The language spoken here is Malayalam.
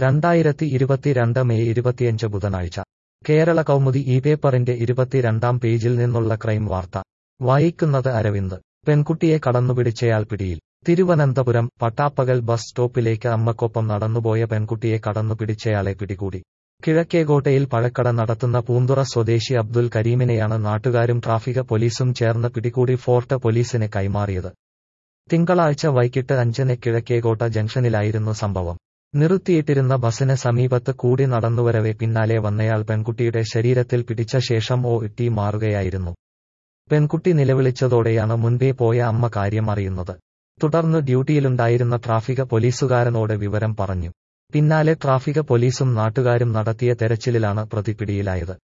രണ്ടായിരത്തി ഇരുപത്തിരണ്ട് മെയ് ഇരുപത്തിയഞ്ച് ബുധനാഴ്ച കേരള കൗമുദി ഈ പേപ്പറിന്റെ ഇരുപത്തിരണ്ടാം പേജിൽ നിന്നുള്ള ക്രൈം വാർത്ത വായിക്കുന്നത് അരവിന്ദ് പെൺകുട്ടിയെ കടന്നുപിടിച്ചയാൾ പിടിയിൽ തിരുവനന്തപുരം പട്ടാപ്പകൽ ബസ് സ്റ്റോപ്പിലേക്ക് അമ്മക്കൊപ്പം നടന്നുപോയ പെൺകുട്ടിയെ കടന്നുപിടിച്ചയാളെ പിടികൂടി കിഴക്കേകോട്ടയിൽ പഴക്കട നടത്തുന്ന പൂന്തുറ സ്വദേശി അബ്ദുൽ കരീമിനെയാണ് നാട്ടുകാരും ട്രാഫിക് പോലീസും ചേർന്ന് പിടികൂടി ഫോർട്ട് പോലീസിന് കൈമാറിയത് തിങ്കളാഴ്ച വൈകിട്ട് അഞ്ചിന് കിഴക്കേകോട്ട ജംഗ്ഷനിലായിരുന്നു സംഭവം നിർത്തിയിട്ടിരുന്ന ബസിന് സമീപത്ത് കൂടി നടന്നുവരവെ പിന്നാലെ വന്നയാൾ പെൺകുട്ടിയുടെ ശരീരത്തിൽ പിടിച്ച ശേഷം ഓ ഇട്ടി മാറുകയായിരുന്നു പെൺകുട്ടി നിലവിളിച്ചതോടെയാണ് മുൻപേ പോയ അമ്മ കാര്യം അറിയുന്നത് തുടർന്ന് ഡ്യൂട്ടിയിലുണ്ടായിരുന്ന ട്രാഫിക് പോലീസുകാരനോട് വിവരം പറഞ്ഞു പിന്നാലെ ട്രാഫിക് പോലീസും നാട്ടുകാരും നടത്തിയ തെരച്ചിലിലാണ് പ്രതി പിടിയിലായത്